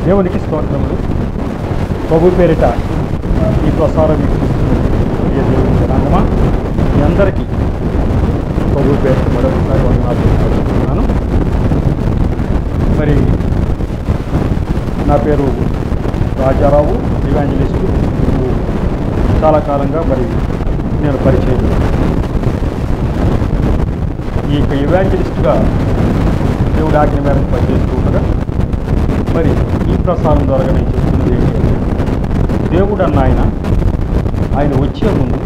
దేవునికి స్తోత్రములు ప్రభు పేరిట ఈ ప్రసారం వీక్షిస్తున్నటువంటి ప్రియ దేవుని జనాంగమా మీ అందరికీ ప్రభు పేరిట మరొకసారి వందనాలు తెలుపుతున్నాను మరి నా పేరు రాజారావు ఇవాంజలిస్టు మీకు చాలా కాలంగా మరి నేను పరిచయం ఈ యొక్క ఇవాంజలిస్ట్గా దేవుడి ఆజ్ఞ మేరకు పనిచేస్తూ ఉండగా మరి ఈ ప్రసారం ద్వారా నేను చెప్తున్నది ఏంటి అంటే దేవుడు అన్న ఆయన ఆయన వచ్చే ముందు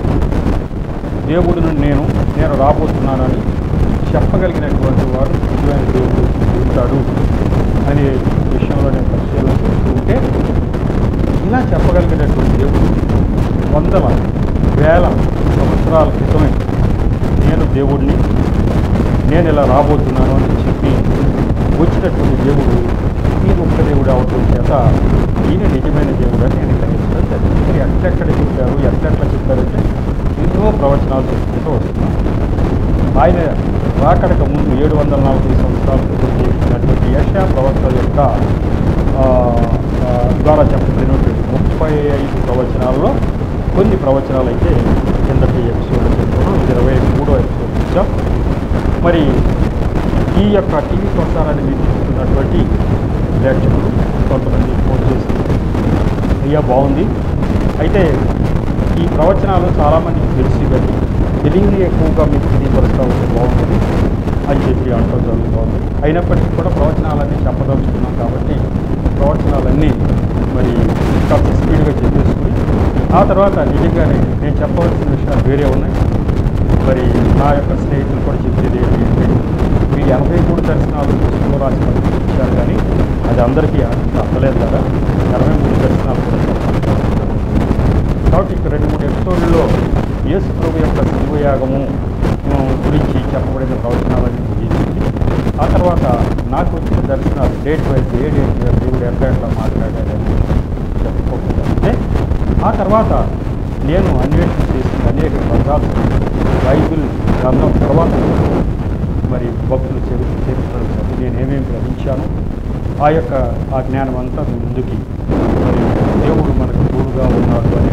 దేవుడిని నేను నేను రాబోతున్నానని చెప్పగలిగినటువంటి వాడు నిజమైన దేవుడు ఉంటాడు అనే విషయంలో నేను పరిశీలన చేస్తూ ఉంటే ఇలా చెప్పగలిగినటువంటి దేవుడు వందల వేల సంవత్సరాల క్రితమే నేను దేవుడిని నేను ఇలా రాబోతున్నాను అని చెప్పి వచ్చినటువంటి దేవుడు ఈ గొప్ప దేవుడు అవటం చేత ఈయన నిజమైన దేవుడు అని నేను గ్రహించడం జరిగింది మరి ఎట్లెక్కడ చెప్పారు ఎట్లెట్లా చెప్పారంటే ఎన్నో ప్రవచనాలు చెప్పుకుంటూ వస్తున్నాం ఆయన రాకడక ముందు ఏడు వందల నలభై సంవత్సరాల క్రితం జీవించినటువంటి యశా ప్రవక్త యొక్క ఆ, ఆ, ద్వారా చెప్పబడినటువంటి ముప్పై ఐదు ప్రవచనాల్లో కొన్ని ప్రవచనాలు అయితే కిందటి ఎపిసోడ్ చెప్పుకున్నాం ఇది ఇరవై మూడో ఎపిసోడ్ చూసాం మరి ఈ యొక్క టీవీ ప్రసారాన్ని వీక్షిస్తున్నటువంటి ప్రేక్షకులు కొంతమంది ఫోన్ చేసి అయ్యా బాగుంది అయితే ఈ ప్రవచనాలు చాలామందికి తెలిసి కానీ తెలియని ఎక్కువగా మీకు తెలియపరుస్తూ ఉంటే బాగుంటుంది అని చెప్పి అంటం జరుగుతోంది అయినప్పటికీ కూడా ప్రవచనాలన్నీ చెప్పదలుచుకున్నాం కాబట్టి ప్రవచనాలన్నీ మరి కాస్త స్పీడ్గా చెప్పేసుకుని ఆ తర్వాత నిజంగానే నేను చెప్పవలసిన విషయాలు వేరే ఉన్నాయి మరి నా యొక్క స్నేహితులు కూడా చెప్పేది ఏంటి అంటే మీరు ఎనభై మూడు దర్శనాలు పుస్తకంలో రాసి మనకి ఇచ్చారు కానీ అది అందరికీ అంత అర్థలేదు కదా ఎనభై మూడు దర్శనాలు కూడా చెప్పాలి. కాబట్టి ఇక్కడ రెండు మూడు ఎపిసోడ్లలో యేసు ప్రభు యొక్క శివయాగము గురించి చెప్పబడిన ప్రవచనాలన్నీ ముగించింది ఆ తర్వాత నాకు వచ్చిన దర్శనాలు డేట్ వైజ్ ఏ డేట్ మీద దేవుడు ఎట్లా ఎట్లా మాట్లాడాడని చెప్పుకోకపోతే ఆ తర్వాత నేను అన్వేషణ చేసిన అనేక గ్రంథాలు బైబిల్ గ్రంథం తర్వాత మరి భక్తులు చరిత్ర చరిత్రలు చదివి నేను ఏమేమి గ్రహించాను ఆ యొక్క ఆ జ్ఞానం అంతా మీ ముందుకి మరి దేవుడు మనకు తోడుగా ఉన్నాడు అనే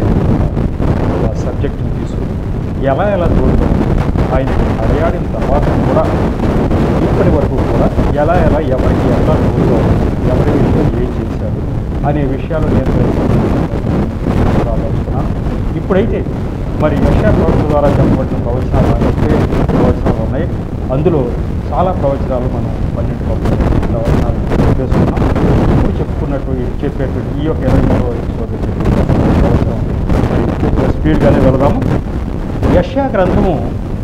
ఆ సబ్జెక్టుని తీసుకుని ఎలా ఎలా తోడుగా ఆయన అడయాడిన తర్వాత కూడా ఇప్పటి వరకు కూడా ఎలా ఎలా ఎవరికి ఎలా తోడుగా ఉంది ఎవరి విషయం ఏం చేశాడు అనే విషయాలు నేను రాదలుచుకున్నాను ఇప్పుడైతే మరి యశా ప్రవచన ద్వారా చెప్పబడిన ప్రవచనాలు ముప్పై ఎనిమిది ప్రవచనాలు ఉన్నాయి అందులో చాలా ప్రవచనాలు మనం పన్నెండు పంతొమ్మిది ప్రవచనాలు చేసుకున్నాం ఇప్పుడు చెప్పుకున్నట్టు చెప్పేటువంటి ఈ యొక్క ఇరవై మూడవ ఎపిసోడ్ ప్రవచనం మరి కొంచెం స్పీడ్గానే వెళదాము యశా గ్రంథము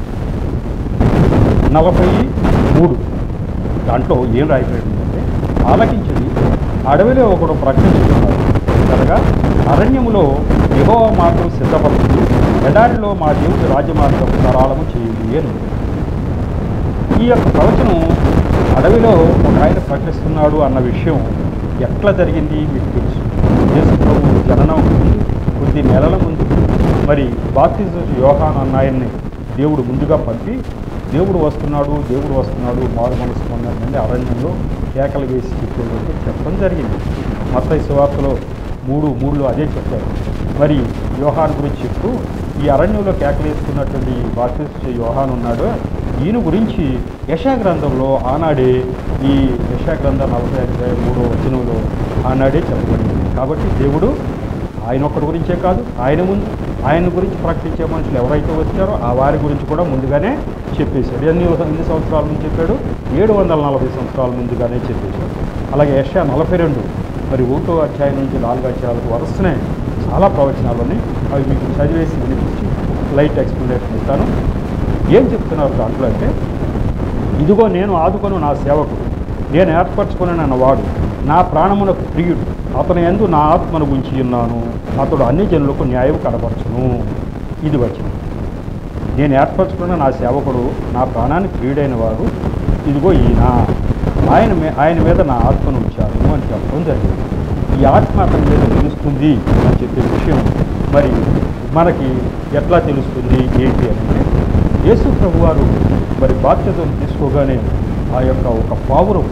నలభై మూడు దాంట్లో ఏం రాయబడిందంటే ఆలకించింది అడవిలో ఒకడు ప్రకటించుకున్నాడు కనుక అరణ్యములో యెహోవా మార్గం సిద్ధపడుతుంది ఎడారిలో మా దేవుడి రాజ్యమార్గం సరాళము చేయండి అని ఈ యొక్క ప్రవచనం అడవిలో ఒక ఆయన ప్రకటిస్తున్నాడు అన్న విషయం ఎట్లా జరిగింది మీకు తెలుసు యేసు ప్రభు జననం ముందు కొద్ది నెలల ముందు మరి బాప్తిజ యోహాన్ అన్న ఆయన్ని దేవుడు ముందుగా పంపి దేవుడు వస్తున్నాడు దేవుడు వస్తున్నాడు మారు మనసు పొందండి అరణ్యంలో కేకలు వేసి చెప్పేటట్టు చెప్పడం జరిగింది మత్తయి సువార్తలో మూడు మూడులో అదే చెప్పారు మరి యోహాన్ గురించి చెప్తూ ఈ అరణ్యంలో కేకలేస్తున్నటువంటి బాప్తిస్ట్ యోహాన్ ఉన్నాడు ఈయన గురించి యశా గ్రంథంలో ఆనాడే ఈ యశా గ్రంథం నలభై ఐదు మూడో వచనంలో ఆనాడే చెప్పబడింది కాబట్టి దేవుడు ఆయన ఒక్కడి గురించే కాదు ఆయన ముందు ఆయన గురించి ప్రకటించే మనుషులు ఎవరైతే వచ్చారో ఆ వారి గురించి కూడా ముందుగానే చెప్పేశాడు ఎన్ని ఎన్ని సంవత్సరాల ముందు చెప్పాడు ఏడు వందల నలభై సంవత్సరాల ముందుగానే చెప్పేశాడు అలాగే యశా నలభై రెండు మరి ఒకటో అధ్యాయం నుంచి నాలుగో అధ్యాయాలకు వరుసనే చాలా ప్రవచనాలు ఉన్నాయి అవి మీకు చదివేసి వినిపించి లైట్ ఎక్స్ప్లెనేషన్ ఇస్తాను ఏం చెప్తున్నారు దాంట్లో అంటే ఇదిగో నేను ఆదుకొను నా సేవకుడు నేను ఏర్పరచుకుని వాడు నా ప్రాణమునకు ప్రియుడు అతను ఎందు నా ఆత్మను ఉంచి ఉన్నాను అతడు అన్ని జనులకు న్యాయం కనపరచును ఇది వచ్చింది నేను ఏర్పరచుకున్న నా సేవకుడు నా ప్రాణానికి ప్రియుడైన వాడు ఇదిగో ఈయన ఆయన మీ- ఆయన మీద నా ఆత్మను ఉంచాను అని చెప్పడం జరిగింది ఈ ఆత్మ అతని మీద తెలుస్తుంది అని చెప్పే విషయం మరి మనకి ఎట్లా తెలుస్తుంది ఏంటి అంటే యేసు ప్రభు వారు మరి బాధ్యతను తీసుకోగానే ఆ యొక్క ఒక పావురం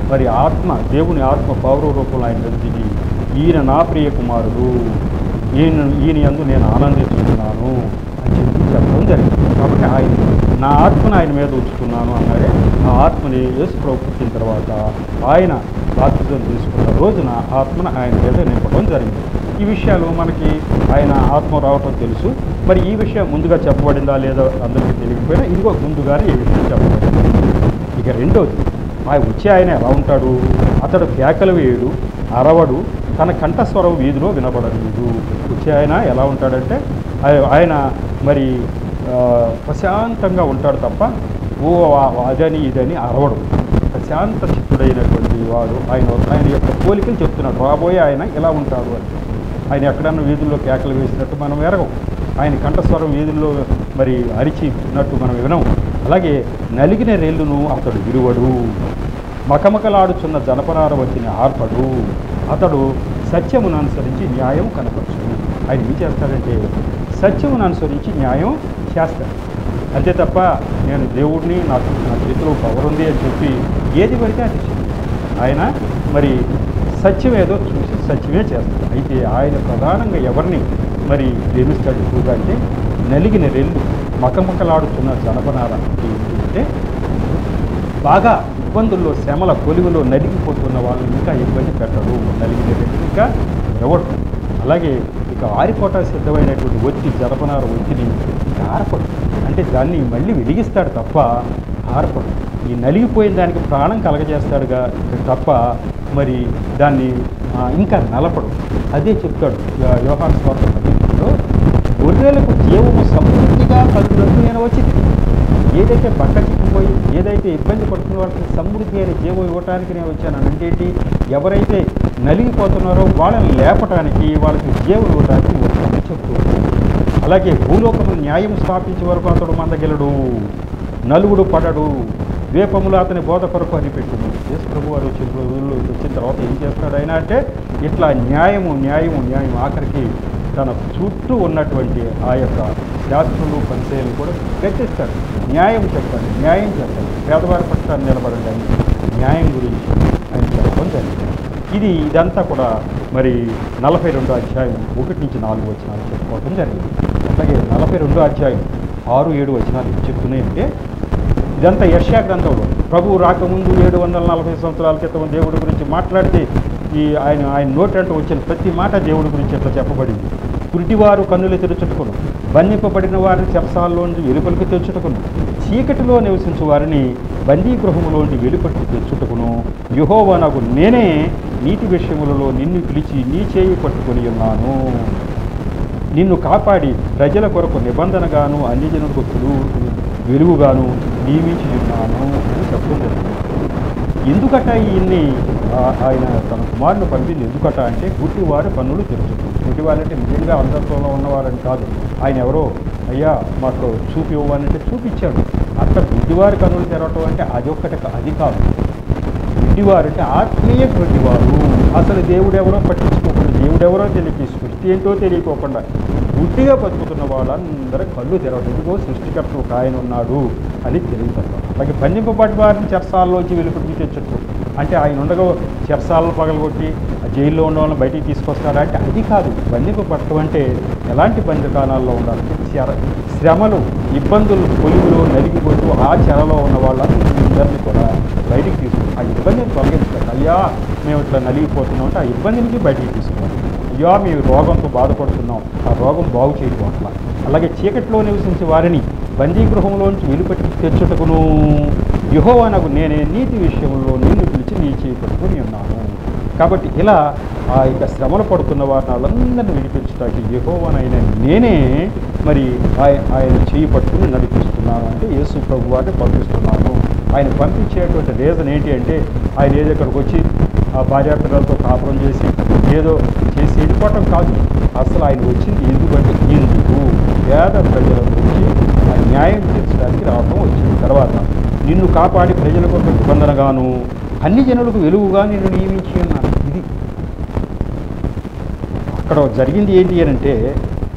మరి ఆత్మ దేవుని ఆత్మ పౌర రూపంలో ఆయన మీద దిగి ఈయన నా ప్రియ కుమారుడు ఈయన ఈయన యందు నేను ఆనందిస్తున్నాను అని చెప్పి చెప్పడం జరిగింది కాబట్టి ఆయన నా ఆత్మను ఆయన మీద ఉంచుతున్నాను అన్నారే ఆ ఆత్మని యేసు ప్రభు పుట్టిన తర్వాత ఆయన బాప్తిజం తీసుకున్న రోజున ఆత్మను ఆయన మీద నింపడం జరిగింది ఈ విషయాలు మనకి ఆయన ఆత్మ రావటం తెలుసు మరి ఈ విషయం ముందుగా చెప్పబడిందా లేదో అందరికీ తెలియకపోయినా ఇదిగో ముందుగానే ఈ విషయం చెప్పబడింది ఇక రెండోది ఆయన వచ్చే ఆయన ఎలా ఉంటాడు అతడు కేకలు వేయడు అరవడు తన కంఠస్వరం వీధిలో వినబడలేదు వచ్చే ఆయన ఎలా ఉంటాడంటే ఆయ- ఆయన మరి ఆ, ప్రశాంతంగా ఉంటాడు తప్ప ఓ ఆ- అదని ఇదని అరవడు ప్రశాంత చిత్తుడైనటువంటి వాడు ఆయన ఆయన యొక్క పోలికలు చెప్తున్నాడు రాబోయే ఆయన ఎలా ఉంటాడు అని ఆయన ఎక్కడన్నా వీధుల్లో కేకలు వేసినట్టు మనం ఎరగం ఆయన కంఠస్వరం వీధుల్లో మరి అరిచినట్టు మనం వినం అలాగే నలిగిన రెల్లును అతడు విరువడు మకమకలాడుచున్న జనపనార వచ్చిన ఆర్పడు అతడు సత్యమును అనుసరించి న్యాయం కనపరచును ఆయన ఏం చేస్తాడంటే సత్యమును అనుసరించి న్యాయం చేస్తాడు అంతే తప్ప నేను దేవుడిని నాకు నా చేతిలో పవర్ ఉంది అని చెప్పి ఏది పడితే అది చేయడు. ఆయన మరి సత్యం ఏదో చూసి సత్యమే చేస్తాడు అయితే ఆయన ప్రధానంగా ఎవరిని మరి ప్రేమిస్తాడు ఎక్కువగా అంటే నలిగిన రెల్లు మకమకలాడుతున్న జనపనార అంటే ఏంటంటే బాగా ఇబ్బందుల్లో శ్రమల కొలువులో నలిగిపోతున్న వాళ్ళని ఇంకా ఇబ్బంది పెట్టడు నలిగిన రెల్లు ఇంకా ఎవడు అలాగే ఇక ఆరిపోట సిద్ధమైనటువంటి ఒత్తి జనపనార ఒత్తిని ఇంకా ఆరపడు అంటే దాన్ని మళ్ళీ వెలిగిస్తాడు తప్ప ఆరపడు ఈ నలిగిపోయిన దానికి ప్రాణం కలగజేస్తాడుగా ఇక తప్ప మరి దాన్ని ఆ, ఇంకా నలపడు అదే చెప్తాడు యో- యోహాను స్వార్థ పత్రికలో గొర్రెలకు జీవము సమృద్ధిగా కలుగునట్టు నేను వచ్చింది ఏదైతే బట్ట చిక్కిపోయి ఏదైతే ఇబ్బంది పడుతున్న వాళ్ళకి సమృద్ధి అయిన జీవం ఇవ్వటానికి నేను వచ్చాను అంటే ఏంటి ఎవరైతే నలిగిపోతున్నారో వాళ్ళని లేపటానికి వాళ్ళకి జీవం ఇవ్వటానికి వచ్చాను చెప్తూ ఉన్నాడు. అలాగే భూలోకము న్యాయం స్థాపించే వరకు అతడు మందగెలడు నలుగుడు పడడు ద్వీపములు అతని బోధ కొరకు అనిపెట్టును యేసు ప్రభు వారు వచ్చిన రోజుల్లో వచ్చిన తర్వాత ఏం చేస్తాడు ఆయన అంటే ఇట్లా న్యాయము న్యాయము న్యాయం ఆఖరికి తన చుట్టూ ఉన్నటువంటి ఆ యొక్క శాస్త్రులు పరిచయాలు కూడా గట్టిస్తాడు న్యాయం చెప్పండి న్యాయం చెప్పండి పేదవారి పక్షాన్ని నిలబడండి అని న్యాయం గురించి ఆయన చెప్పడం జరిగింది ఇది ఇదంతా కూడా మరి నలభై రెండో అధ్యాయం ఒకటి నుంచి నాలుగు వచనాలు చెప్పుకోవడం జరిగింది అలాగే నలభై రెండో అధ్యాయం ఆరు ఏడు వచనాలు ఏం చెప్తున్నాయంటే ఇదంతా యర్షా గ్రంథంలో ప్రభు రాకముందు ఏడు వందల నలభై సంవత్సరాల క్రితం దేవుడి గురించి మాట్లాడితే ఈ ఆయన ఆయన నోటంటూ వచ్చిన ప్రతి మాట దేవుడి గురించి ఇట్లా చెప్పబడింది కురిటివారు కన్నులు తెరుచుటకును బంధింపబడిన వారిని చెరసాల్లోంచి వెలుపలికి తెచ్చుటకును చీకటిలో నివసించు వారిని బందీ గృహములోంటి వెలుపలికి తెచ్చుటకును యుహోవనకు నేనే నీతి విషయములలో నిన్ను పిలిచి నీ చేయి పట్టుకొని ఉన్నాను నిన్ను కాపాడి ప్రజల కొరకు నిబంధనగాను అన్ని జనులకు వెలుగు వెలుగుగాను నియమించి ఉన్నాను అని చెప్పడం జరిగింది ఎందుకట ఈయన్ని ఆ- ఆయన తన కుమారుని పంపింది ఎందుకట అంటే గుడ్డివారు కన్నులు తెరుచుతుంది గుడ్డివారంటే నిజంగా అంధత్వంలో ఉన్నవారని కాదు ఆయన ఎవరో అయ్యా మాకు చూపి ఇవ్వాలంటే చూపించాడు అక్కడ గుడ్డివారి కన్నులు తెరవటం అంటే అది ఒక్కటి కా- అది కాదు గుడ్డివారు అంటే ఆత్మీయ గుడ్డివారు అసలు దేవుడు ఎవరో పట్టించుకోకుండా దేవుడు ఎవరో తెలియక సృష్టి ఏంటో తెలియకోకుండా గుడ్డిగా బతుకుతున్న వాళ్ళందరూ కళ్ళు తెరవడం ఇదిగో సృష్టికర్త ఒక ఆయన ఉన్నాడు అని తెలియదు అలాగే బంధింపబడి వారిని చెరసాల్లోంచి వెలుపడికి తెచ్చట్టు అంటే ఆయన ఉండగా చెరసాలను పగలగొట్టి ఆ జైల్లో ఉన్న వాళ్ళని బయటికి తీసుకొస్తారా అంటే అది కాదు బంధింపబడటం అంటే ఎలాంటి బంధకానాల్లో ఉండాలంటే చెర శ్రమలు ఇబ్బందులు పొలుగులు నలిగిపోతూ ఆ చెరలో ఉన్న వాళ్ళందరినీ కూడా బయటికి తీసుకు ఆ ఇబ్బందిని తొలగించాలి అయ్యా మేము ఇట్లా నలిగిపోతున్నాం అంటే ఆ ఇబ్బంది నుంచి బయటికి తీసుకోవాలి అయ్యా మేము రోగంతో బాధపడుతున్నాం ఆ రోగం బాగు చేయడం అట్లా అలాగే చీకట్లో నివసించే వారిని బందీ గృహంలోంచి వెలుపట్టి తెచ్చుటకును యహోవనకు నేనే నీతి విషయంలో నిన్ను పిలిచి నీ చేయి పట్టుకుని ఉన్నాను కాబట్టి ఇలా ఆ యొక్క శ్రమలు పడుతున్న వారిని వాళ్ళందరినీ విడిపించడానికి యహోవనైన నేనే మరి ఆయ- ఆయన చేయి పట్టుకుని నడిపిస్తున్నాను అంటే యేసు ప్రభు వారిని పంపిస్తున్నాను ఆయన పంపించేటువంటి రీజన్ ఏంటి అంటే ఆయన ఏదో ఇక్కడికి వచ్చి ఆ భార్యాపిల్లలతో కాపురం చేసి ఏదో చేసి వెళ్ళిపోవటం కాదు అసలు ఆయన వచ్చింది ఎందుకంటే ఎందుకు పేద ప్రజల గురించి ఆ న్యాయం తీర్చడానికి రావటం వచ్చింది తర్వాత నిన్ను కాపాడి ప్రజలకు ఒక నిబంధనగాను అన్ని జనులకు వెలుగుగా నిన్ను నియమించి ఉన్నాను ఇది అక్కడ జరిగింది ఏంటి అని అంటే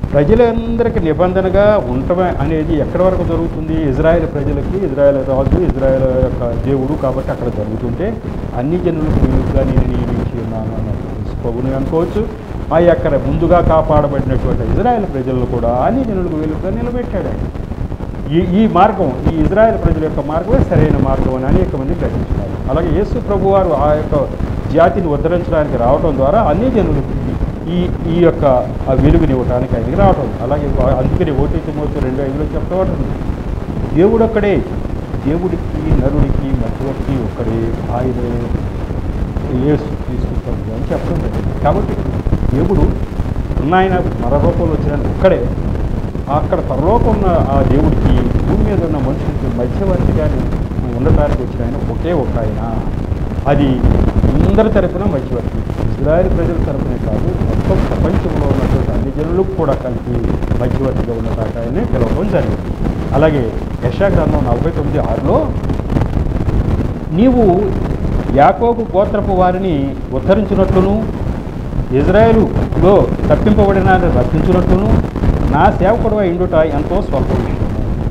ప్రజలందరికీ నిబంధనగా ఉండటం అనేది ఎక్కడి వరకు జరుగుతుంది ఇజ్రాయెల్ ప్రజలకి ఇజ్రాయెల్ రాజు ఇజ్రాయెల్ యొక్క దేవుడు కాబట్టి అక్కడ జరుగుతుంటే అన్ని జనులకు వెలుగుగా నేను నియమించి ఉన్నాను అన్నట్టు పగుని అనుకోవచ్చు ఆ అక్కడ ముందుగా కాపాడబడినటువంటి ఇజ్రాయెల్ ప్రజలను కూడా అన్ని జనులకు వెలుగుగా నిలబెట్టాడు ఆయన. ఈ ఈ మార్గం ఈ ఇజ్రాయెల్ ప్రజల యొక్క మార్గమే సరైన మార్గం అని అనేక మంది గ్రహించున్నారు అలాగే యేసు ప్రభు వారు ఆ యొక్క జాతిని ఉద్ధరించడానికి రావడం ద్వారా అన్ని జనులకు ఈ ఈ యొక్క ఆ వెలుగునివ్వడానికి ఆయనకి రావడం అలాగే వా- అందుకని ఓటీ తిమోతి రెండు ఐదులో చెప్తా ఉంటుంది దేవుడు ఒక్కడే దేవుడికి నరుడికి మధ్యవర్తి ఒక్కడే ఆయనే యేసు తీసుకుంటాడు అని చెప్పడం జరిగింది కాబట్టి దేవుడు ఉన్నాయన మరరూపంలో వచ్చిన ఒక్కడే అక్కడ పరలోకం ఉన్న ఆ దేవుడికి భూమి మీద ఉన్న మనుషులకి మధ్యవర్తిగా ఉండటానికి వచ్చిన ఆయన ఒకే ఒక ఆయన అది అందరి తరపున మధ్యవర్తి ఇజ్రాయెల్ ప్రజల తరపునే కాదు మొత్తం ప్రపంచంలో ఉన్నటువంటి అన్ని జనులకు కూడా కలిపి మధ్యవర్తిగా ఉండటానికి ఆయన్ని పిలవడం జరిగింది అలాగే యశా గ్రంథం నలభై తొమ్మిది ఆరులో నీవు యాకోబు గోత్రపు వారిని ఉద్ధరించినట్లును ఇజ్రాయేలులో తప్పింపబడిన రక్షించినట్లును నా సేవకుడు ఇండుట ఎంతో స్వల్ప విషయం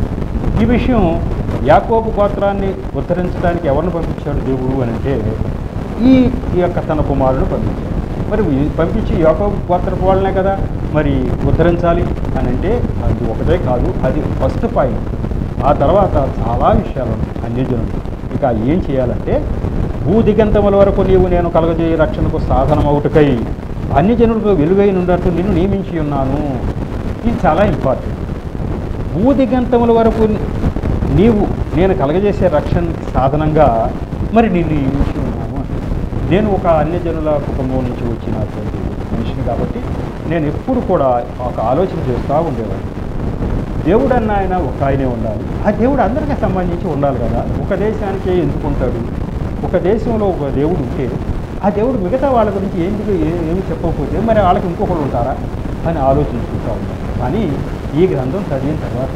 ఈ విషయం యాకోబు గోత్రాన్ని ఉద్ధరించడానికి ఎవరిని పంపించాడు దేవుడు అని అంటే ఈ ఈ యొక్క తన కుమారుడు పంపించాడు మరి ఈ పంపించి యాకోబు గోత్రపు వాళ్ళనే కదా మరి ఉద్ధరించాలి అని అంటే అది ఒకటే కాదు అది ఫస్ట్ పాయింట్ ఆ తర్వాత చాలా విషయాలు ఉన్నాయి అన్ని జనులు ఇక ఏం చేయాలంటే భూదిగంతముల వరకు నీవు నేను కలగజేయ రక్షణకు సాధనమవుటకై అన్ని జనులకు వెలుగై ఉన్నట్టు నిన్ను నియమించి ఉన్నాను ఇది చాలా ఇంపార్టెంట్ భూదిగంతముల వరకు నీవు నేను కలగజేసే రక్షణ సాధనంగా మరి నిన్ను నియమించి ఉన్నాను అంటాడు. నేను ఒక అన్యజనుల కుటుంబం నుంచి వచ్చినటువంటి మనిషిని కాబట్టి నేను ఎప్పుడు కూడా ఒక ఆలోచన చేస్తూ ఉండేవాడిని దేవుడు అన్న ఆయన ఒక ఆయనే ఉండాలి ఆ దేవుడు అందరికీ సంబంధించి ఉండాలి కదా ఒక దేశానికే ఎందుకుంటాడు ఒక దేశంలో ఒక దేవుడు ఉంటే ఆ దేవుడు మిగతా వాళ్ళ గురించి ఏంటి ఏ- ఏమి చెప్పకపోతే మరి వాళ్ళకి ఇంకొకరు ఉంటారా అని ఆలోచించుకుంటూ ఉంటాను కానీ ఈ గ్రంథం చదివిన తర్వాత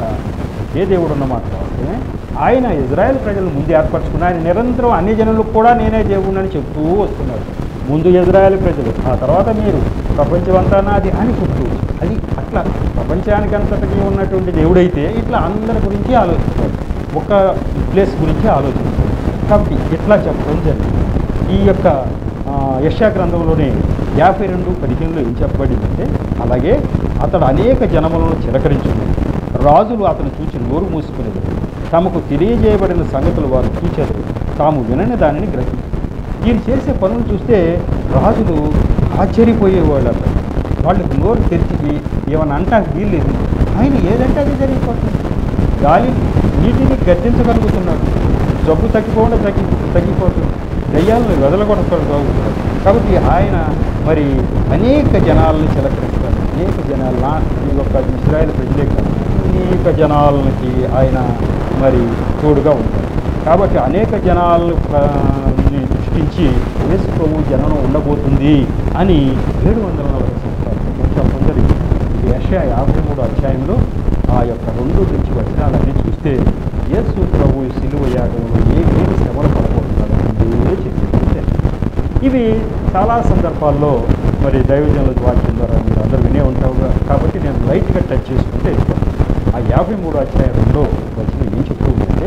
ఏ దేవుడు ఉన్నమాట వాస్తవమే ఆయన ఇజ్రాయెల్ ప్రజలను ముందు ఏర్పరచుకున్న ఆయన నిరంతరం అన్ని జనులకు కూడా నేనే దేవుడిని చెప్తూ వస్తున్నాడు ముందు ఇజ్రాయెల్ ప్రజలు ఆ తర్వాత మీరు ప్రపంచమంతా నాది అని చెప్తూ అది అట్లా ప్రపంచానికి అంతటికీ ఉన్నటువంటి దేవుడైతే ఇట్లా అందరి గురించి ఆలోచిస్తాడు ఒక ప్లేస్ గురించి ఆలోచిస్తాడు కాబట్టి ఇట్లా చెప్పడం జరిగింది ఈ యొక్క ఆ, యెషయా గ్రంథంలోనే యాభై రెండు పదిహేనులో ఏం చెప్పబడిందంటే అలాగే అతడు అనేక జనములను చిలకరించుకుని రాజులు అతను చూచి నోరు మూసుకునేది తమకు తెలియజేయబడిన సంగతులు వారు చూచేది తాము వినని దానిని గ్రహించారు ఈయన చేసే పనులు చూస్తే రాజులు ఆశ్చర్యపోయేవాళ్ళు అక్కడ వాళ్ళకి నోరు తెరిచి ఏమన్నా అంటానికి వీల్లేదు ఆయన ఏదంటే అది జరిగిపోతుంది గాలి నీటిని గర్జించగలుగుతున్నాడు జబ్బు తగ్గిపోకుండా తగ్గి తగ్గిపోతుంది దయ్యాలను వదలగొడతాడు కాబట్టి ఆయన మరి అనేక జనాలను చిలకరిస్తాడు అనేక జనాలు నా ఈ యొక్క ఇస్రాయల్ ప్రజలే కాదు అనేక జనాలకి ఆయన మరి తోడుగా ఉంటాడు కాబట్టి అనేక జనాలను ఆ, ని సృష్టించి యేసు ప్రభు జనం ఉండబోతుంది అని ఏడు వందల నలభై సంవత్సరాలు చెప్పడం జరిగింది ఇది యెషయా యాభై మూడు అధ్యాయంలో ఆ యొక్క రెండు నుంచి వచనాలన్నీ చూస్తే యేసు ప్రభు సిలువ యాగంలో ఏ ఏమి శ్రమలు పడబోతున్నాడు దేవుడే చెప్పింది ఇవి చాలా సందర్భాల్లో మరి దైవజనుల వాక్యం ద్వారా మీరు అందరూ వినే ఉంటారు కాబట్టి నేను లైట్గా టచ్ చేసుకుంటే వెళ్ళిపోతాను. ఆ యాభై మూడు అధ్యాయం రెండో వచ్చిన ఏం చెప్తూ ఉందంటే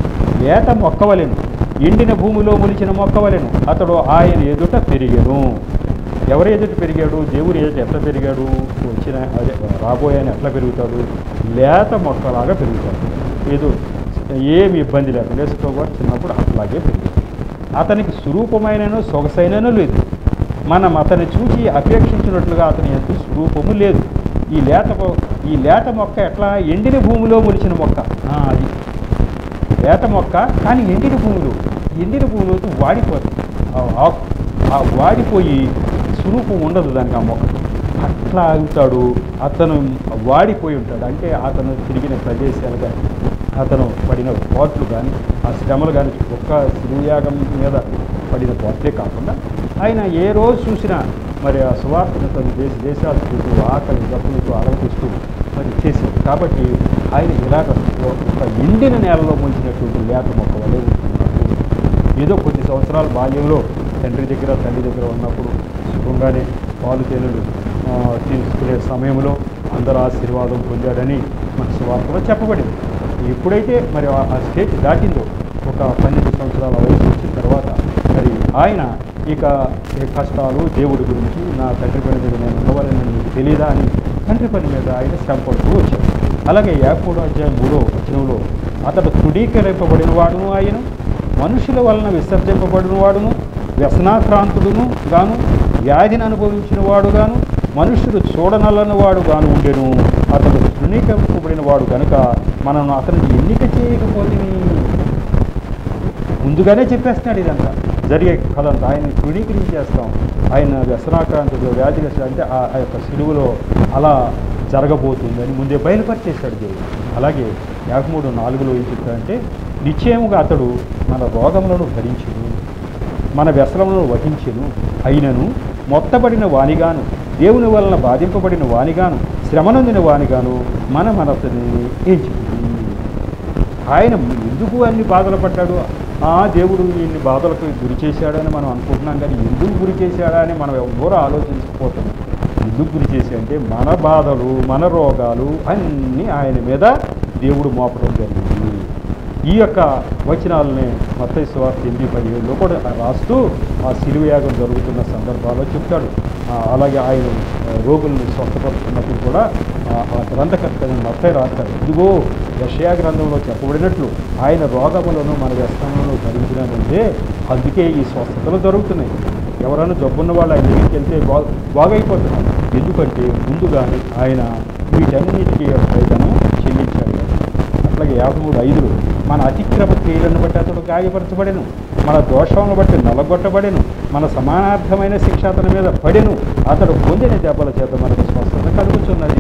ఏట మొక్కవలెను ఎండిన భూమిలో మొలిచిన మొక్కవలెను అతడు ఆయన ఎదుట పెరిగెను ఎవరి ఎదుట పెరిగాడు దేవుని ఎదుట ఎట్లా పెరిగాడు వచ్చిన అదే రాబోయే ఆయన ఎట్లా పెరుగుతాడు లేత మొక్కలాగా పెరుగుతాడు ఏదో ఏమి ఇబ్బంది లేకుండా వేసుకోవాలి చిన్నప్పుడు అట్లాగే పెరిగాడు అతనికి స్వరూపమైనను సొగసైనను లేదు మనం అతన్ని చూసి అపేక్షించినట్లుగా అతని ఎంత స్వరూపము లేదు ఈ లేత మొ- ఈ లేత మొక్క ఎట్లా ఎండిన భూమిలో మొలిచిన మొక్క ఆ, అది లేత మొక్క కానీ ఎండిన భూమిలో ఎండిన భూమిలో వాడిపోతుంది ఆ ఆకు ఆ వాడిపోయి స్వరూపం ఉండదు దానికి ఆ మొక్క అట్లా అవుతాడు అతను వాడిపోయి ఉంటాడు అంటే అతను తిరిగిన ప్రదేశాలు కానీ అతను పడిన పాట్లు కానీ ఆ శ్రమలు కానీ ఒక్క శివయాగం మీద పడిన పాట్లే కాకుండా ఆయన ఏ రోజు చూసినా మరి ఆ సువార్తను తన దేశ దేశాలు చూస్తూ ఆకలి గప్పులతో అలవటిస్తూ మరి చేశాడు కాబట్టి ఆయన ఇలాగ ఒక ఎండిన నేలలో ముంచినటువంటి లేత మొక్క వలె ఉంటున్నాడు ఏదో కొద్ది సంవత్సరాల బాల్యంలో తండ్రి దగ్గర తల్లి దగ్గర ఉన్నప్పుడు సుఖంగానే పాలు తేనెలు ఆ, తీసుకునే సమయంలో అందరూ ఆశీర్వాదం పొందాడని మన సువార్తలో చెప్పబడింది ఎప్పుడైతే మరి ఆ ఆ స్టేజ్ దాటిందో ఒక పన్నెండు సంవత్సరాల వయసు వచ్చిన తర్వాత మరి ఆయన ఇక ఈ కష్టాలు దేవుడి గురించి నా తండ్రి పని మీద నేను ఉండవాలని నీకు తెలియదా అని తండ్రి పని మీద ఆయన శ్రమ పడుతూ వచ్చాడు అలాగే యాకోడు అధ్యాయం మూడో వచనంలో అతడు తృఢీకరింపబడిన వాడును ఆయన మనుషుల వలన విసర్జింపబడిన వాడును వ్యసనాక్రాంతుడును గాను వ్యాధిని అనుభవించిన వాడుగాను మనుషుడు చూడనల్లని వాడు గాను ఉండెను అతడు తృణీకరింపబడిన వాడు కనుక మనం అతనిని ఎన్నిక చేయకపోతే ముందుగానే చెప్పేస్తున్నాడు ఇదంతా జరిగే కథంతా ఆయన తృణీకరించేస్తాం ఆయన వ్యసనాక్రాంతిలో వ్యాధిగ్రస్తుడు అంటే ఆ ఆ యొక్క సిలువలో అలా జరగబోతుంది అని ముందే బయలుపరిచేశాడు దేవుడు అలాగే యాభై మూడు నాలుగులో ఏం చెప్తాడంటే నిశ్చయముగా అతడు మన రోగములను భరించును మన వ్యసనములను వహించెను అయినను మొత్తబడిన వానిగాను దేవుని వలన బాధింపబడిన వానిగాను శ్రమనొందిన వానిగాను మన మనసుని ఎంచుకుంది ఆయన ఎందుకు అన్ని బాధలు పడ్డాడు ఆ దేవుడు ఇన్ని బాధలకు గురి చేశాడని మనం అనుకుంటున్నాం కానీ ఎందుకు గురి చేశాడా అని మనం ఎవరో ఆలోచించకపోతాం ఎందుకు గురి చేసి అంటే మన బాధలు మన రోగాలు అన్నీ ఆయన మీద దేవుడు మోపడం జరిగింది ఈ యొక్క వచనాలని మత్తయి సువార్త ఎనిమిది పదిహేడులో కూడా రాస్తూ ఆ సిలువయాగం జరుగుతున్న సందర్భాల్లో చెప్తాడు ఆ, అలాగే ఆయన ఆ, రోగుల్ని స్వస్థపరుస్తున్నప్పుడు కూడా ఆ, ఆ గ్రంథకర్త మత్తయి రాస్తాడు ఇదిగో యషయా గ్రంథంలో చెప్పబడినట్లు ఆయన రోగములను మన వ్యసనములను భరించినామంటే అందుకే ఈ స్వస్థతలు జరుగుతున్నాయి ఎవరైనా జబ్బున్న వాళ్ళు ఆయన దగ్గరికి వెళ్తే బా బాగైపోతున్నారు ఎందుకంటే ముందుగానే ఆయన వీటన్నిటికీ వేతనం చెల్లించాడు అట్లాగే యాభై మూడు ఐదులు మన అతిక్రమ క్రియలను బట్టి అతడు గాయపరచబడెను మన దోషములను బట్టి నలగొట్టబడెను మన సమానార్థమైన శిక్ష అతని మీద పడెను అతడు పొందిన దెబ్బల చేత మనకు స్వస్థత కలుగుతున్నది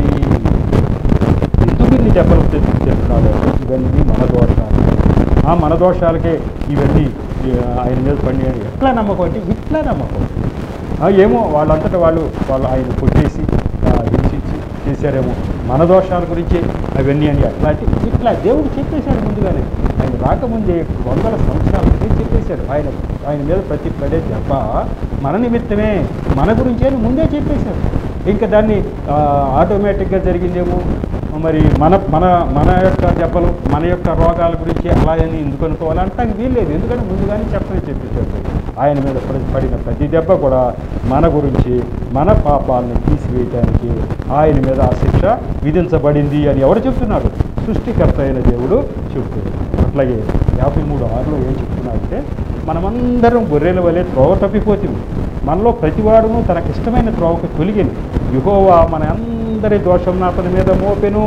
ఎందుకు ఇన్ని దెబ్బలు తెచ్చుకున్నాడు ఇవన్నీ మన దోషాలు ఆ మన దోషాలకే ఇవన్నీ ఈ, ఆయన మీద పడినాయి ఎట్లా నమ్మకం అంటే ఇట్లా నమ్మకం ఆ, ఏమో వాళ్ళంతటా వాళ్ళు వాళ్ళు ఆయన కొట్టేసి ఆ, హింసించి చేశారేమో మన దోషాల గురించి అవన్నీ అని అట్లా అంటే ఇట్లా దేవుడు చెప్పేశాడు ముందుగానే ఆయన రాకముందే వందల సంవత్సరాల క్రితం చెప్పేశాడు ఆయన ఆయన మీద ప్రతి పడే దెబ్బ మన నిమిత్తమే మన గురించే అని ముందే చెప్పేశాడు ఇంకా దాన్ని ఆ, ఆటోమేటిక్గా జరిగిందేమో మరి మన మన మన యొక్క దెబ్బలు మన యొక్క రోగాల గురించి అలా అని ఎందుకు అనుకోవాలంటే వీల్లేదు ఎందుకంటే ముందుగానే చెప్పని చెప్పేశాడు ఆయన మీద పడి- పడిన ప్రతి దెబ్బ కూడా మన గురించి మన పాపాలను తీసివేయటానికి ఆయన మీద ఆ శిక్ష విధించబడింది అని ఎవరు చెప్తున్నారు సృష్టికర్త అయిన దేవుడు చెప్తున్నాడు అట్లాగే యాభై మూడు ఆరులో ఏం చెప్తున్నారంటే మనమందరం గొర్రెల వలె త్రోవ తప్పిపోతుంది మనలో ప్రతివాడును తనకిష్టమైన త్రోవకు తొలిగింది యుహోవా మన అందరి దోషం అతని మీద మోపెను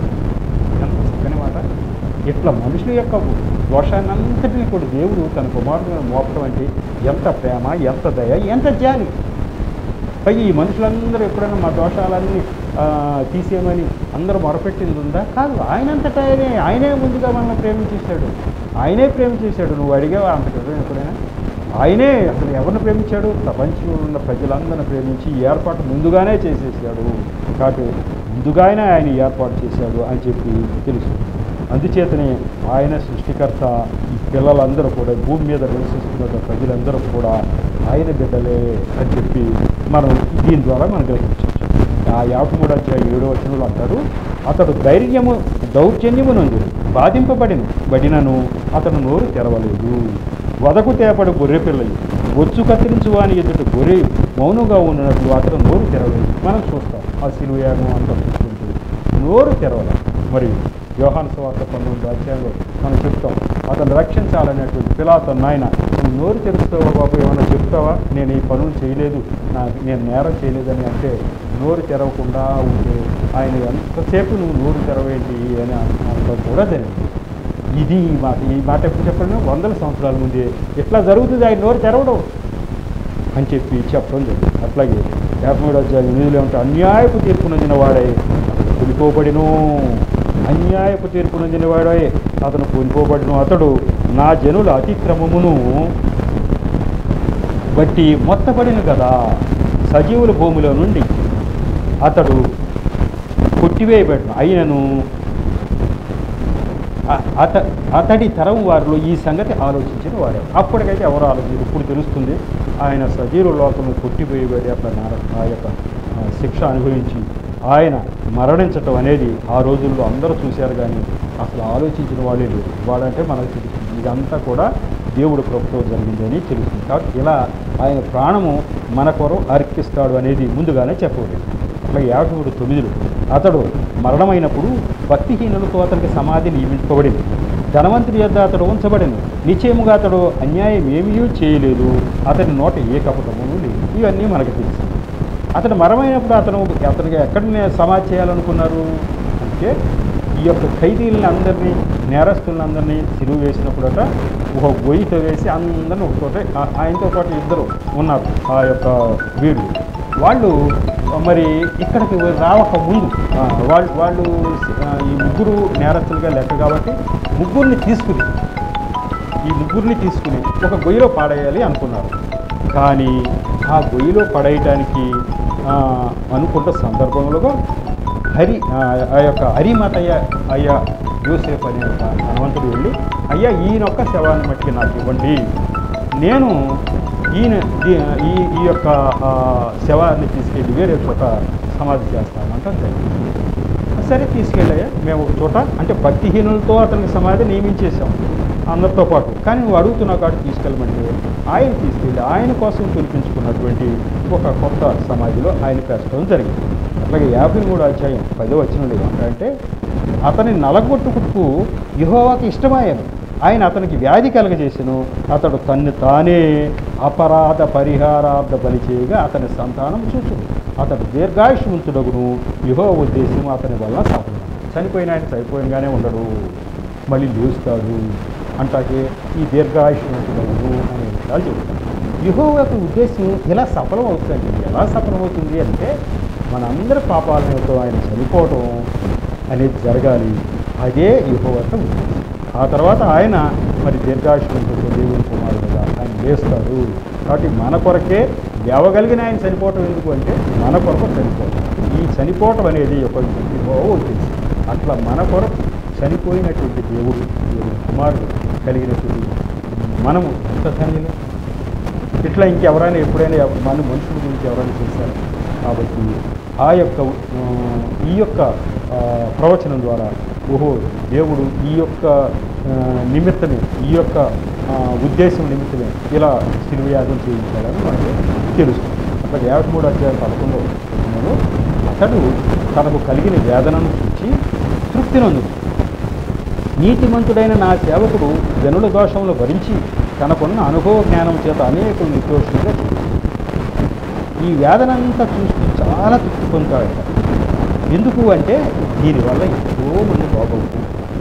ఎంత చక్కని మాట ఇట్లా మనుషుల యొక్క దోషాన్ని అంతటినీ కూడా దేవుడు తన కుమారుడు మీద మోపడం అంటే ఎంత ప్రేమ ఎంత దయ ఎంత జాలి పైగా ఈ మనుషులందరూ ఎప్పుడైనా మా దోషాలన్నీ ఆ, తీసేయమని అందరూ మొరపెట్టింది ఉందా కాదు ఆయనంతటా ఆయనే ఆయనే ముందుగా మనల్ని ప్రేమించేశాడు ఆయనే ప్రేమించేశాడు నువ్వు అడిగావా అంత క్రితం ఎప్పుడైనా ఆయనే అసలు ఎవరిని ప్రేమించాడు ప్రపంచంలో ఉన్న ప్రజలందరిని ప్రేమించి ఈ ఏర్పాటు ముందుగానే చేసేసాడు కాబట్టి ముందుగానే ఆయన ఏర్పాటు చేశాడు అని చెప్పి తెలుసు అందుచేతనే ఆయన సృష్టికర్త ఈ పిల్లలందరూ కూడా భూమి మీద నివసిస్తున్న ప్రజలందరూ కూడా ఆయన బిడ్డలే అని చెప్పి మనం దీని ద్వారా మనం గ్రహించవచ్చు ఆ యాభై మూడు అధ్యాయ ఏడో వచనంలో అంటారు అతడు ధైర్యము దౌర్జన్యము నుండి బాధింపబడిను బడినను అతను నోరు తెరవలేదు వదకు తేపడు గొర్రె పిల్లలు బొచ్చు కత్తిరించు వాని ఎదుటి గొర్రె మౌనంగా ఉన్నట్లు అతను నోరు తెరవలేదు మనం చూస్తాం ఆ సిలువయాగం అంతా చూసుకుంటుంది నోరు తెరవలేదు మరి యోహాను సువార్త పంతొమ్మిది అధ్యాయంలో మనం చెప్తాం అతను రక్షించాలనేటువంటి పిలాతో నాయన నువ్వు నోరు తెరుస్తావా బాబు ఏమైనా చెప్తావా నేను ఈ పనులు చేయలేదు నా నేను నేరం చేయలేదని అంటే నోరు తెరవకుండా ఉంటే ఆయన ఎంతసేపు నువ్వు నోరు తెరవేంటి అని అనడం కూడా జరిగింది ఇది ఈ మాట ఈ మాట ఎప్పుడు చెప్పండి వందల సంవత్సరాల ముందే ఎట్లా జరుగుతుంది ఆయన నోరు తెరవడం అని చెప్పి చెప్పడం జరిగింది అట్లాగే యాభై మూడు అధ్యాయం ఎనిమిదిలో ఉంటే అన్యాయపు తీర్పు నొందిన వాడే అతడు కొనిపోబడిను అన్యాయపు తీర్పు నొందిన వాడే అతను కొనిపోబడిను అతడు నా జనుల అతిక్రమమును బట్టి మొత్తపడిన కదా సజీవుల భూమిలో నుండి అతడు కొట్టివేయబడిన అయినను అ- అత అతడి తరం వారిలో ఈ సంగతి ఆలోచించిన వాడే అప్పటికైతే ఎవరు ఆలోచించారు ఇప్పుడు తెలుస్తుంది ఆయన సజీవ లోకంలో కొట్టిపోయేవాడి యొక్క నర ఆ యొక్క ఆ, శిక్ష అనుభవించి ఆయన మరణించటం అనేది ఆ రోజుల్లో అందరూ చూశారు కానీ అసలు ఆలోచించిన వాళ్ళే లేరు వాళ్ళంటే మనకు తెలుస్తుంది ఇదంతా కూడా దేవుడు కృపతో జరిగిందని తెలుస్తుంది కాబట్టి ఇలా ఆయన ప్రాణము మన కొర అర్పిస్తాడు అనేది ముందుగానే చెప్పబడింది అట్లా యాభై మూడు తొమ్మిదిలో అతడు మరణమైనప్పుడు భక్తిహీనులతో అతనికి సమాధి నియమింపబడింది ధనవంతుడి యొద్ద అతడు ఉంచబడిను నిశ్చయముగా అతడు అన్యాయం ఏమీ చేయలేదు అతని నోట ఏ కపటమును లేదు ఇవన్నీ మనకు తెలుసు అతడు మరమైనప్పుడు అతను అతనికి ఎక్కడ సమాధి చేయాలనుకున్నారు అంటే ఈ యొక్క ఖైదీలని అందరినీ నేరస్తులందరినీ సిలువ వేసినప్పుడట ఒక గొయ్యితో వేసి అందరిని ఒక్కొక్కటి ఆ- ఆయనతో పాటు ఇద్దరు ఉన్నారు ఆ యొక్క వీళ్ళు వాళ్ళు మరి ఇక్కడికి రావక ముందు ఆ, వాళ్ళు వాళ్ళు ఆ, ఈ ముగ్గురు నేరస్తులుగా లెక్క కాబట్టి ముగ్గురిని తీసుకుని ఈ ముగ్గురిని తీసుకుని ఒక గొయ్యిలో పాడేయాలి అనుకున్నారు కానీ ఆ గొయ్యిలో పడేయటానికి ఆ, అనుకున్న సందర్భంలో హరి ఆ, ఆ యొక్క హరిమతయ్య అయ్యా యూసేఫ్ అనే ఒక ధనవంతుడు వెళ్ళి అయ్యా ఈయనొక్క శవాన్ని మట్టికి నాకు ఇవ్వండి నేను ఈయన ఈ- ఈ ఈ యొక్క ఆ, శవాన్ని తీసుకెళ్ళి వేరే చోట సమాధి చేస్తానంటే జరిగింది సరే తీసుకెళ్ళాయా మేము ఒక చోట అంటే భక్తిహీనులతో అతనికి సమాధి నియమించేసాం అందరితో పాటు కానీ నువ్వు అడుగుతున్న కాడు తీసుకెళ్ళమంటే ఆయన తీసుకెళ్ళి ఆయన కోసం పిలిపించుకున్నటువంటి ఒక కొత్త సమాధిలో ఆయన పెట్టడం జరిగింది అట్లాగే యాభై మూడు అధ్యాయం పదో వచ్చిన ఏమంటే అతని నలగొట్టుకుట్టు యహోవాకి ఇష్టమాయను ఆయన అతనికి వ్యాధి కలగజేసెను అతడు తన్ను తానే అపరాధ పరిహారార్థ బలి చేయగా అతని సంతానం చూచును అతడు దీర్ఘాయుష్మంతుడగును యుహో ఉద్దేశం అతని వల్ల సాధన చనిపోయిన ఆయన చనిపోయినగానే ఉండడు మళ్ళీ లేస్తాడు అంటాకే ఈ దీర్ఘాయుష్మంతుడగును అనే విషయాలు చెబుతాడు యుహో యొక్క ఉద్దేశం ఇలా సఫలం అవుతుంది ఎలా సఫలం అవుతుంది అంటే మనందరి పాపాలతో ఆయన చనిపోవడం అనేది జరగాలి అదే యుహో యొక్క ఉద్దేశం ఆ తర్వాత ఆయన మరి దీర్ఘాయుష్మంతుడు దేవుని కుమారుడుగా ఆయన లేస్తాడు కాబట్టి మన కొరకే లేవగలిగిన ఆయన చనిపోవటం ఎందుకు అంటే మన కొరకు చనిపోవటం ఈ చనిపోవటం అనేది ఒక యుహో ఉద్దేశం అట్లా మన కొరకు చనిపోయినటువంటి దేవుడు దేవుని కుమారుడు కలిగినటువంటి మనము ఎంత ధన్యులు ఇట్లా ఇంకెవరైనా ఎప్పుడైనా ఎవ- మన మనుషుల గురించి ఎవరైనా చేశారు కాబట్టి ఆ యొక్క ఆ, ఈ యొక్క ఆ, ప్రవచనం ద్వారా ఓహో దేవుడు ఈ యొక్క ఆ, నిమిత్తమే ఈ యొక్క ఆ, ఉద్దేశం నిమిత్తమే ఇలా శిలువయాగం చేయించాడని మనకు తెలుస్తుంది అక్కడ యాభై మూడు అధ్యాయం పదకొండో వచనంలో అతడు తనకు కలిగిన వేదనను చూచి తృప్తి నందు నీతిమంతుడైన నా సేవకుడు జనుల దోషములు భరించి తనకున్న అనుభవ జ్ఞానం చేత అనేకులు నిర్దోషులుగా చేశాడు. ఈ వేదనంతా చూస్తూ చాలా తృప్తి పొందుతాడట ఎందుకు అంటే దీనివల్ల ఎంతో మంది బాగవుతుంది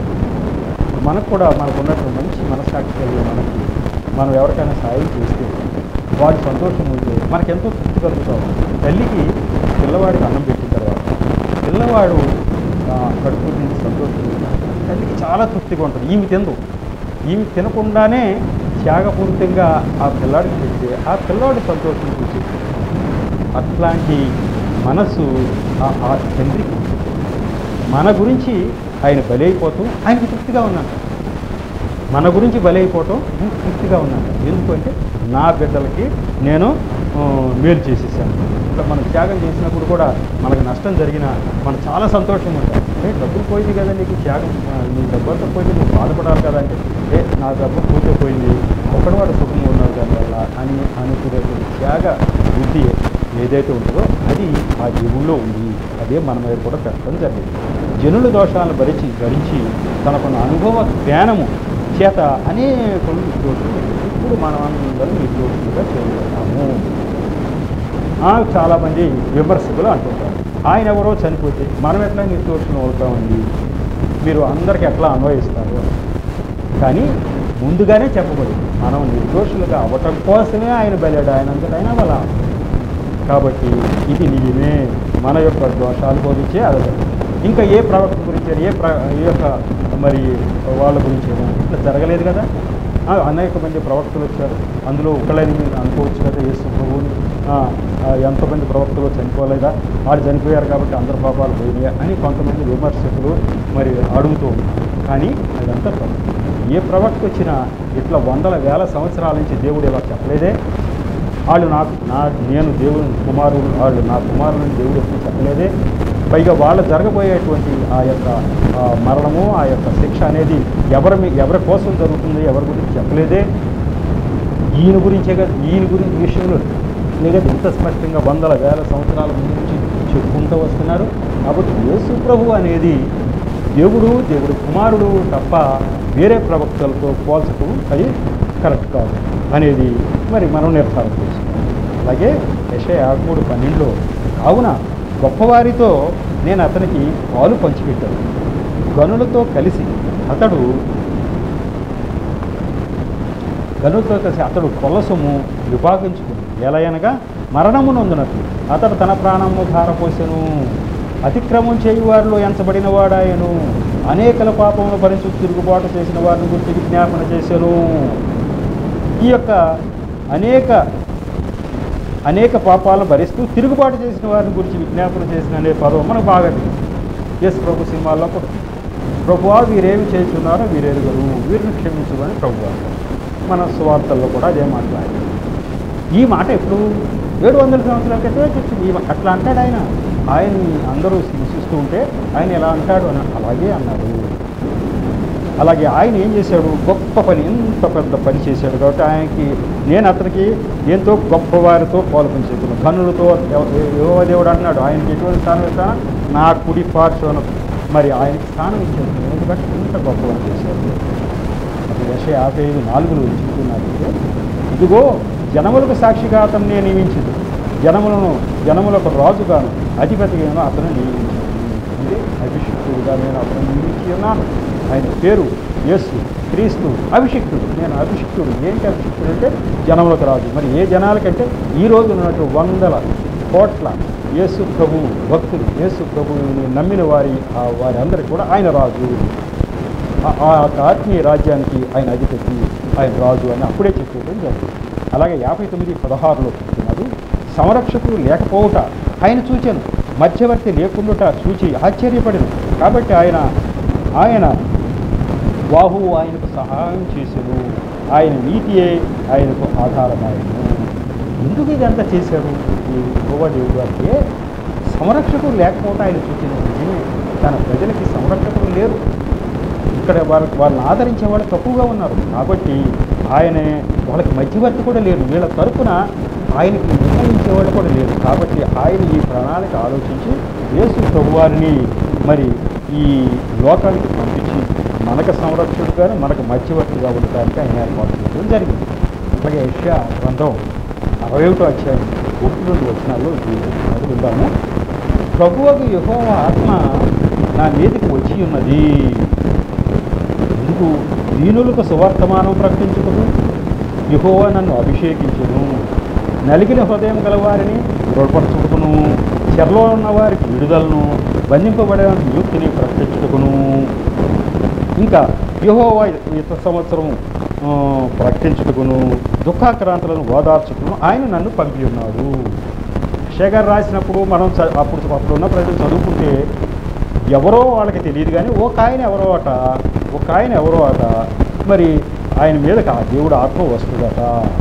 మనకు కూడా మనకు ఉన్నటువంటి మంచి మనసాక్షి కలిగిన మనకి మనం ఎవరికైనా సాయం చేస్తే వాడి సంతోషం ఉంటే మనకెంతో తృప్తి కలుగుతాం తల్లికి పిల్లవాడికి అన్నం పెట్టిన తర్వాత పిల్లవాడు ఆ, కడుపు నుంచి సంతోషం తల్లికి చాలా తృప్తిగా ఉంటుంది ఈమె తిందు ఈమె తినకుండానే త్యాగపూరితంగా ఆ పిల్లాడికి పెడితే ఆ పిల్లాడి సంతోషం చూసి అట్లాంటి మనసు ఆ- ఆ తండ్రికి ఉంటుంది. మన గురించి ఆయన బలైపోతూ ఆయనకి తృప్తిగా ఉన్నాడు మన గురించి బలైపోవటం ఆయనకి తృప్తిగా ఉన్నాడు ఎందుకంటే నా బిడ్డలకి నేను ఆ, మేలు చేసేసాను ఇట్లా మనం త్యాగం చేసినప్పుడు కూడా మనకు నష్టం జరిగినా మనం చాలా సంతోషంగా ఉంటాం ఏ డబ్బులు పోయింది కదా నీకు త్యాగం ఆ, నీ డబ్బులతో పోయింది నువ్వు బాధపడాలి కదా అంటే ఏ నా డబ్బు పోతే పోయింది ఒకటి వాడు సుఖంగా ఉన్నాడు దానివల్ల అని అనుకునేటువంటి త్యాగ బుద్ధి ఏదైతే ఉంటుందో అది ఆ దేవుల్లో ఉంది అదే మన మీద కూడా పెట్టడం జరిగింది జనుల దోషాలను భరించి భరించి తనకున్న అనుభవ జ్ఞానము చేత అనేకులు నిర్దోషులు ఇప్పుడు మనం అందరం నిర్దోషులుగా చేరుతున్నాము ఆ, చాలామంది విమర్శకులు అంటుంటారు ఆయన ఎవరో చనిపోతే మనం ఎట్లా నిర్దోషులు అవుతామండి మీరు అందరికీ ఎట్లా అన్వయిస్తారు కానీ ముందుగానే చెప్పబడింది మనం నిర్దోషులుగా అవ్వటం కోసమే ఆయన బలాడు ఆయన అంతటా ఆయన బల కాబట్టి ఇది నిజమే మన యొక్క దోషాలు బోధించే అదొకటి ఇంకా ఏ ప్రవక్త గురించి ఏ ప్ర ఏ యొక్క మరి వాళ్ళ గురించి ఏమో ఇట్లా జరగలేదు కదా ఆ, అనేక మంది ప్రవక్తలు వచ్చారు అందులో ఒకళ్ళని మీరు అనుకోవచ్చు కదా యేసు ప్రభువుని ఆ, ఆ, ఎంతమంది ప్రవక్తలు చనిపోలేదా వాళ్ళు చనిపోయారు కాబట్టి అందరి పాపాలు పోయినాయి అని కొంతమంది విమర్శకులు మరి అడుగుతూ ఉన్నారు కానీ అదంతా తప్పు ఏ ప్రవక్త వచ్చినా ఇట్లా వందల వేల సంవత్సరాల నుంచి దేవుడు ఇలా చెప్పలేదే వాళ్ళు నాకు నా నేను దేవుని కుమారుడు వాళ్ళు నా కుమారుని దేవుడు ఎప్పుడు చెప్పలేదే పైగా వాళ్ళు జరగబోయేటువంటి ఆ యొక్క ఆ, మరణము ఆ యొక్క శిక్ష అనేది ఎవరి మీ- ఎవరి కోసం జరుగుతుంది ఎవరి గురించి చెప్పలేదే ఈయన గురించే కదా ఈయన గురించి ఈ విషయంలో లేదా ఇంత స్పష్టంగా వందల వేల సంవత్సరాల ముందు నుంచి చెప్పుకుంటూ వస్తున్నారు కాబట్టి యేసు ప్రభు అనేది దేవుడు దేవుడు కుమారుడు తప్ప వేరే ప్రవక్తలతో పోల్చడం అది కరెక్ట్ కాదు అనేది మరి మనం నిర్ధారణ చేసుకున్నాం అలాగే యశయ మూడు పన్నెండులో కావున గొప్పవారితో నేను అతనికి పాలు పంచిపెట్టాను గనులతో కలిసి అతడు గనులతో కలిసి అతడు కొల్ల సొమ్ము విభాగించుకుని ఎలా అనగా మరణమునందునట్లు అతడు తన ప్రాణము ధారపోసెను అతిక్రమం చేయు వారిలో ఎంచబడిన వాడాయను అనేకల పాపములు భరించి తిరుగుబాటు చేసిన వారిని గురించి విజ్ఞాపన చేశాను ఈ యొక్క అనేక అనేక పాపాలను భరిస్తూ తిరుగుబాటు చేసిన వారిని గురించి విజ్ఞాపన చేసిన అనే పదం మనకు బాగా తెలుసు ఎస్ ప్రభు సినిమాల్లో కూడా ప్రభువా వీరేమి చేస్తున్నారో వీరెరుగరు వీరిని క్షమించమని ప్రభు అంటారు. మన సువార్తల్లో కూడా అదే మాట్లాడారు ఈ మాట ఎప్పుడు ఏడు వందల సంవత్సరాల క్రితమే చెప్పింది ఈ మా- అట్లా అంటాడు ఆయన ఆయన్ని అందరూ హింసిస్తూ ఉంటే ఆయన ఎలా అంటాడు అని అలాగే అన్నారు అలాగే ఆయన ఏం చేశాడు గొప్ప పని ఎంత పెద్ద పని చేశాడు కాబట్టి ఆయనకి నేను అతనికి ఎంతో గొప్పవారితో పాల్పంచేస్తున్నాను ధనులతో యోగ దేవుడు అంటున్నాడు ఆయనకి ఎటువంటి స్థానం ఇస్తానా నా కుడి పార్శ్వన మరి ఆయనకి స్థానం ఇచ్చాడు ఎందుకంటే ఇంత గొప్పవారు చేశాడు అది దశ యాభై ఐదు నాలుగులో చెప్తున్నారు ఇదిగో జనములకు సాక్షిగా అతను నేను నియమించింది జనములను జనములకు రాజుగాను అధిపతిగాను అతను నియమించాను అంటే అభిషిక్తుడుగా నేను అతను నియమించి ఉన్నాను ఆయన పేరు యేసు క్రీస్తు అభిషిక్తుడు నేను అభిషిక్తుడు ఏంటి అభిషిక్తుడు అంటే జనములకు రాజు మరి ఏ జనాలకంటే ఈ రోజు ఉన్నట్టు వందల కోట్ల యేసు ప్రభు భక్తులు యేసు ప్రభువుని నమ్మిన వారి ఆ వారందరికీ కూడా ఆయన రాజు ఆ- ఆ యొక్క ఆత్మీయ రాజ్యానికి ఆయన అధిపతి ఆయన రాజు అని అప్పుడే చెప్పేయడం జరిగింది అలాగే యాభై తొమ్మిది పదహారులో చెప్తున్నారు సంరక్షకుడు లేకపోవుట ఆయన చూచాను మధ్యవర్తి లేకుండా చూచి ఆశ్చర్యపడిన కాబట్టి ఆయన ఆయన బాహువు ఆయనకు సహాయం చేసెను ఆయన నీతియే ఆయనకు ఆధారమాయను ఎందుకు ఇదంతా చేశారు ఈ గోవా దేవుడు అంటే సంరక్షకుడు లేకపోతే ఆయన చూసిన నిజమే తన ప్రజలకి సంరక్షకులు లేరు ఇక్కడ వాళ్ళకి వాళ్ళని ఆదరించే వాళ్ళు తక్కువగా ఉన్నారు కాబట్టి ఆయనే వాళ్ళకి మధ్యవర్తి కూడా లేరు వీళ్ళ తరపున ఆయనకి నిర్ణయించేవాడు కూడా లేరు కాబట్టి ఆయన ఈ ప్రణాళిక ఆలోచించి యేసు ప్రభువారిని మరి ఈ లోకానికి పంపించి మనకు సంరక్షకుడుగాను మనకు మధ్యవర్తిగా ఉండటానికి ఆయన ఏర్పాటు చేయడం జరిగింది అలాగే యెషయా గ్రంథం అరవై ఒకటో అధ్యాయం ఒకటి రెండు వచనాల్లో చదువుకుందాము ప్రభువుకు యెహోవ ఆత్మ నా మీదకి వచ్చి ఉన్నది ఎందుకు దీనులకు సువర్తమానం ప్రకటించుకును యెహోవా నన్ను అభిషేకించును నలిగిన హృదయం గలవారిని దృఢపరచుకును చెరలో ఉన్న వారికి విడుదలను బంధింపబడే నియుక్తిని ప్రకటించుకును ఇంకా యెహోవా ఇత సంవత్సరం ఆ, ప్రకటించుటకును దుఃఖాక్రాంతులను ఓదార్చుకును ఆయన నన్ను పంపి ఉన్నాడు శేఖర్ రాసినప్పుడు మనం చ- అప్పుడు అప్పుడు ఉన్న ప్రజలు చదువుకుంటే ఎవరో వాళ్ళకి తెలియదు కానీ ఒక ఆయన ఎవరో అట ఒక ఆయన ఎవరో అట మరి ఆయన మీదకి ఆ దేవుడు ఆత్మ వస్తుందట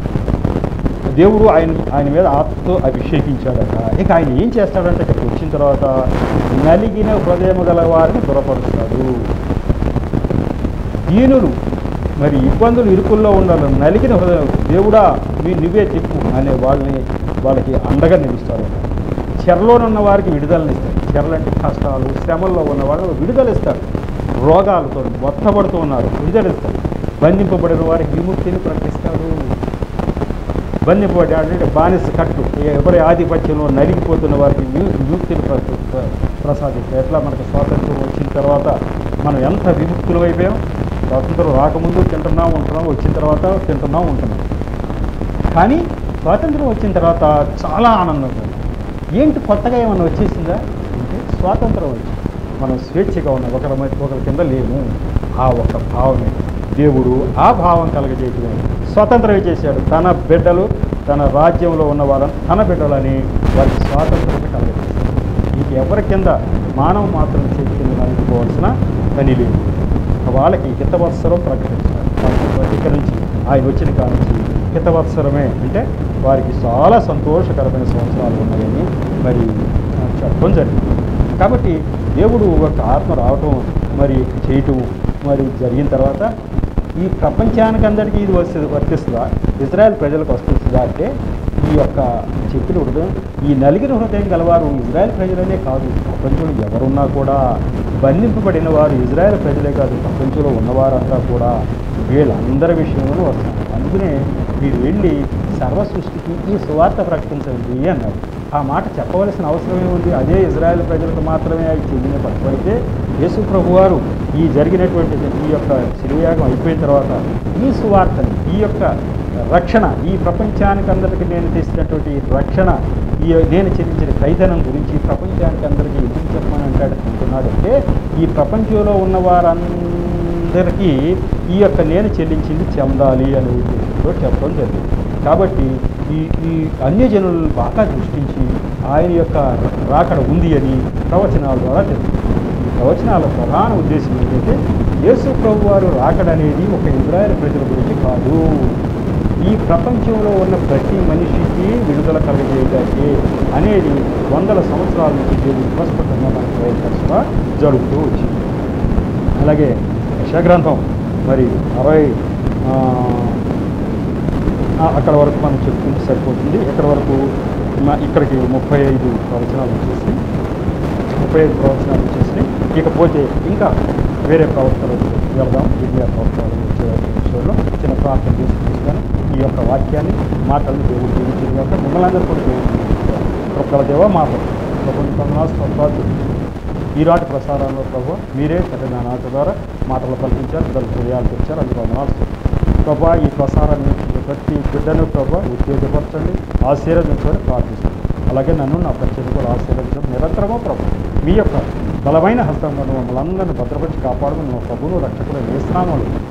దేవుడు ఆయన ఆయన మీద ఆత్మతో అభిషేకించాడట ఇక ఆయన ఏం చేస్తాడంటే ఇక్కడికి వచ్చిన తర్వాత నలిగిన హృదయము గల వారిని దృఢపరుస్తాడు దీనులు మరి ఇబ్బందులు ఇరుకుల్లో ఉండాలి నలిగిన హృదయం దేవుడా మీ నువ్వే తిప్పు అనే వాళ్ళని వాళ్ళకి అండగా నిలుస్తారు చెరలోనున్న వారికి విడుదలనిస్తారు చెరలంటే కష్టాలు శ్రమల్లో ఉన్న వాళ్ళని విడుదల ఇస్తారు రోగాలతో మొత్తపడుతూ ఉన్నారు విడుదలిస్తారు బంధింపబడిన వారికి విముక్తిని ప్రకటిస్తాడు బంధింపబడి అంటే బానిస కట్టు ఎవరి ఆధిపత్యంలో నలిగిపోతున్న వారికి వి- విముక్తిని ప్ర- ప్ర- ప్రసాదిస్తారు ఎట్లా మనకు స్వాతంత్రం వచ్చిన తర్వాత మనం ఎంత విముక్తులు అయిపోయాం స్వాతంత్రం రాకముందు తింటున్నాం ఉంటున్నాం వచ్చిన తర్వాత తింటున్నాం ఉంటున్నాం కానీ స్వాతంత్రం వచ్చిన తర్వాత చాలా ఆనందం ఉంది. ఏంటి కొత్తగా ఏమన్నా వచ్చేసిందా అంటే స్వాతంత్రం వచ్చింది మనం స్వేచ్ఛగా ఉన్నాం ఒకరి మధ్య ఒకరి కింద లేము ఆ ఒక భావమే దేవుడు ఆ భావం కలగజేయటమే స్వతంత్రం చేశాడు తన బిడ్డలు తన రాజ్యంలో ఉన్న వాళ్ళని తన బిడ్డలని వారికి స్వాతంత్రం కలగజేశాడు ఇంక ఎవరి కింద మానవ మాత్రం చేతి కింద నలుపుకోవాల్సిన పని లేదు వాళ్ళకి హితవత్సరం ప్రకటించారు ఇక్కడి నుంచి ఆయన వచ్చిన కాడ నుంచి హితవత్సరమే అంటే వారికి చాలా సంతోషకరమైన సంవత్సరాలు ఉన్నాయని మరి ఆ, చెప్పడం జరిగింది కాబట్టి దేవుడు ఒక ఆత్మ రావటం మరి చేయటం మరి జరిగిన తర్వాత ఈ ప్రపంచానికి అందరికీ ఇది వస్తుంది వర్తిస్తుందా ఇజ్రాయెల్ ప్రజలకు వస్తుందా అంటే ఈ యొక్క చెప్పిన హృదయం ఈ నలిగిన హృదయం గలవారు ఇజ్రాయెల్ ప్రజలనే కాదు ప్రపంచంలో ఎవరున్నా కూడా బంధింపబడిన వారు ఇజ్రాయెల్ ప్రజలే కాదు ప్రపంచంలో ఉన్నవారంతా కూడా వీళ్ళందరి విషయంలో వస్తారు అందుకనే మీరు వెళ్ళి సర్వ సృష్టికి ఈ సువార్త ప్రకటించండి అన్నారు ఆ మాట చెప్పవలసిన అవసరం ఏముంది అదే ఇజ్రాయెల్ ప్రజలకు మాత్రమే అది చెందిన తక్కువైతే యేసు ప్రభు వారు ఈ జరిగినటువంటి ఈ యొక్క శిలుయాగం అయిపోయిన తర్వాత ఈ సువార్తని ఈ యొక్క రక్షణ ఈ ప్రపంచానికి అందరికీ నేను తెచ్చినటువంటి ఈ రక్షణ ఈ నేను చెల్లించిన ఖైదనం గురించి ప్రపంచానికి అందరికీ ఎందుకు చెప్పమని అంటాడు అంటున్నాడంటే ఈ ప్రపంచంలో ఉన్న వారందరికీ ఈ యొక్క నేను చెల్లించింది చెందాలి అనే ఉద్దేశంతో చెప్పడం జరిగింది కాబట్టి ఈ ఈ అన్యజనులను బాగా దృష్టించి ఆయన యొక్క రాకడ ఉంది అని ప్రవచనాల ద్వారా తెలుస్తుంది ఈ ప్రవచనాల ప్రధాన ఉద్దేశం ఏంటంటే యేసు ప్రభు వారు రాకడ అనేది ఒక ఇజ్రాయెల్ ప్రజల గురించి కాదు ఈ ప్రపంచంలో ఉన్న ప్రతి మనిషికి విడుదల కలగజేయడానికి అనేది వందల సంవత్సరాల నుంచి దేవుడు స్పష్టంగా మనకు ప్రయత్నిస్తుగా జరుగుతూ వచ్చింది అలాగే యశగ్రంథం మరి అరవై ఆ, ఆ, అక్కడ వరకు మనం చెప్పుకుంటే సరిపోతుంది ఇక్కడ వరకు మ- ఇక్కడికి ముప్పై ఐదు ప్రవచనాలు వచ్చేసి ముప్పై ఐదు ప్రవచనాలు వచ్చేసి ఇకపోతే ఇంకా వేరే ప్రవక్తలు వెళ్దాం విద్యా ప్రవక్తలు వచ్చే విషయంలో చిన్న ప్రార్థన చేసి తీసుకొని ఈ యొక్క వాక్యాన్ని మాటలను దేవుడు దీవించిన యొక్క మిమ్మల్ని అందరూ కూడా దేవుడు ఒక్కల దేవ మాట ప్రభుత్వ వందనాలు స్తోత్రాలు ఈనాటి ప్రసారంలో ప్రభు మీరే చక్కగా నాట ద్వారా మాటలు కల్పించారు ఇద్దరు హృదయాలు తెచ్చారు అందుకు వందనాలు ప్రభా ఈ ప్రసారాన్ని ప్రతి బిడ్డను ప్రభా ఉత్తేజపరచండి ఆశీర్వదించమని ప్రార్థిస్తుంది అలాగే నన్ను నా ప్రత్యేక కూడా ఆశీర్వదించడం నిరంతరమో ప్రభు మీ యొక్క బలమైన హస్తంలో మమ్మల్ని అందరినీ భద్రపరిచి కాపాడమని మా ప్రభువును రక్షకులు వేస్తున్నాము